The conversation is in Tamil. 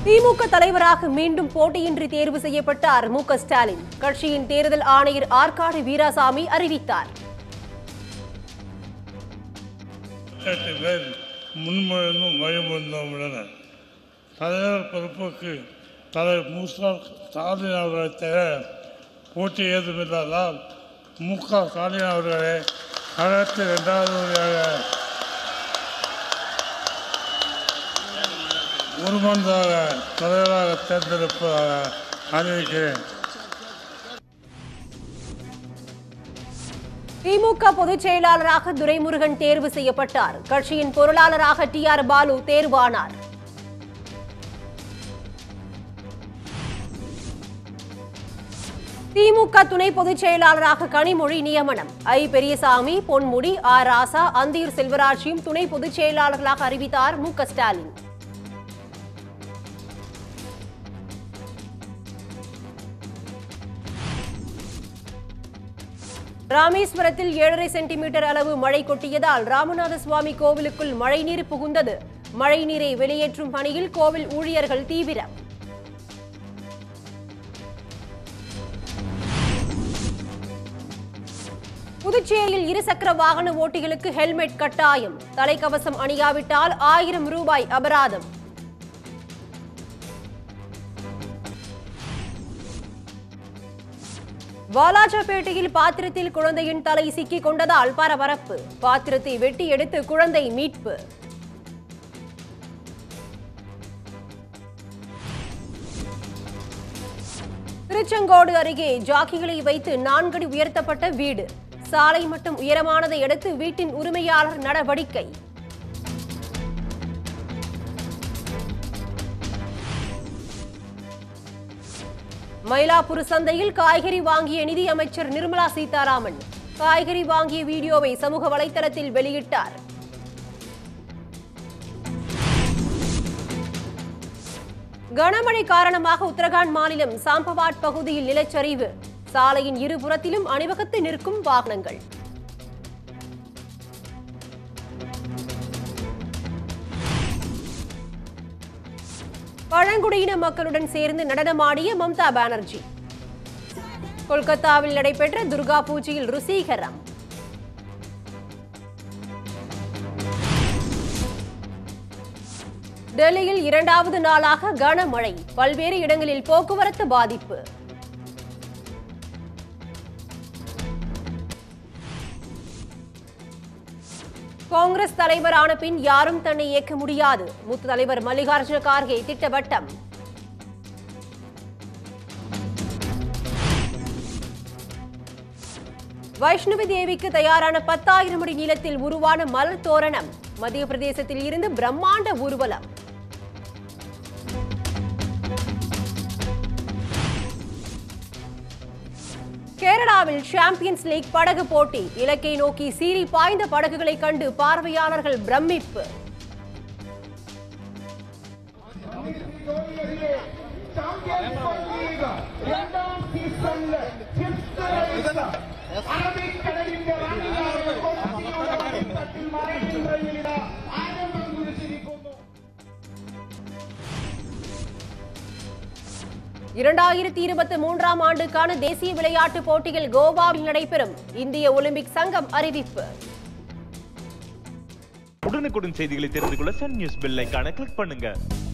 திமுக தலைவராக மீண்டும் போட்டியின்றி தேர்வு செய்யப்பட்டார் மு க ஸ்டாலின் கட்சியின் தேர்தல் ஆணையர் ஆற்காடு வீராசாமி அறிவித்தார் எட்டு பேர் முன்மொழிந்தும் வழிமொழிந்துள்ளனர் தலைவர் பொறுப்புக்கு தலைவர் மு ஸ்டாலின் அவர்களை தவிர போட்டி ஏதுமில்லாதால் மு க ஸ்டாலின் அவர்களை கழகத்தில் இரண்டாவது முறையாக உருமந்தாக தலைவராக தேர்ந்தெடுப்பதாக அறிவிக்கிறேன் திமுக பொதுச் செயலாளராக துரைமுருகன் தேர்வு செய்யப்பட்டார் கட்சியின் பொருளாளராக டி ஆர் பாலு தேர்வானார் திமுக துணை பொதுச் செயலாளராக கனிமொழி நியமனம் ஐ பெரியசாமி பொன்முடி ஆர் ராசா அந்தியூர் செல்வராஜையும் துணை பொதுச் செயலாளர்களாக அறிவித்தார் மு க ஸ்டாலின் ராமேஸ்வரத்தில் ஏழரை சென்டிமீட்டர் அளவு மழை கொட்டியதால் ராமநாத சுவாமி கோவிலுக்குள் மழைநீர் புகுந்தது மழைநீரை வெளியேற்றும் பணியில் கோவில் ஊழியர்கள் தீவிரம் புதுச்சேரியில் இருசக்கர வாகன ஓட்டிகளுக்கு ஹெல்மெட் கட்டாயம் தலைக்கவசம் அணியாவிட்டால் ஆயிரம் ரூபாய் அபராதம் வாலாஜாபேட்டையில் பாத்திரத்தில் குழந்தையின் தலை சிக்கிக் கொண்டதால் பரபரப்பு பாத்திரத்தை வெட்டி எடுத்து குழந்தை மீட்பு திருச்செங்கோடு அருகே ஜாக்கிகளை வைத்து நான்கடி உயர்த்தப்பட்ட வீடு சாலை மட்டும் உயரமானதை அடுத்து வீட்டின் உரிமையாளர் நடவடிக்கை மயிலாப்பூர் சந்தையில் காய்கறி வாங்கிய நிதியமைச்சர் நிர்மலா சீதாராமன் காய்கறி வாங்கிய வீடியோவை சமூக வலைதளத்தில் வெளியிட்டார் கனமழை காரணமாக உத்தரகாண்ட் மாநிலம் சாம்பவாட் பகுதியில் நிலச்சரிவு சாலையின் இருபுறத்திலும் அணிவகுத்து நிற்கும் வாகனங்கள் பழங்குடியின மக்களுடன் சேர்ந்து நடனமாடிய மம்தா பானர்ஜி கொல்கத்தாவில் நடைபெற்ற துர்கா பூஜையில் ருசீகரம் டெல்லியில் இரண்டாவது நாளாக கனமழை பல்வேறு இடங்களில் போக்குவரத்து பாதிப்பு காங்கிரஸ் தலைவரான பின் யாரும் தன்னை இயக்க முடியாது மூத்த தலைவர் மல்லிகார்ஜுன கார்கே திட்டவட்டம் வைஷ்ணவி தேவிக்கு தயாரான பத்தாயிரம் அடி நீளத்தில் உருவான மலர் தோரணம் மத்திய பிரதேசத்தில் இருந்து பிரம்மாண்ட ஊர்வலம் கேரளாவில் சாம்பியன்ஸ் லீக் படகு போட்டி இலக்கை நோக்கி சீறி பாய்ந்த படகுகளை கண்டு பார்வையாளர்கள் பிரமிப்பு രണ്ടാം സീസണില് അറബിക്കടലിന്റെ റാണിയായ കൊച്ചിയുടെ അടിത്തട്ടിൽ മറയുന്ന ആരംഭം കുറിച്ചിരിക്കുന്നു இரண்டாயிரத்தி இருபத்தி மூன்றாம் ஆண்டுக்கான தேசிய விளையாட்டுப் போட்டிகள் கோவாவில் நடைபெறும் இந்திய ஒலிம்பிக் சங்கம் அறிவிப்பு உடனுக்குடன் செய்திகளை தெரிந்து கொள்ள சன் நியூஸ் பெல் ஐகானை கிளிக் பண்ணுங்க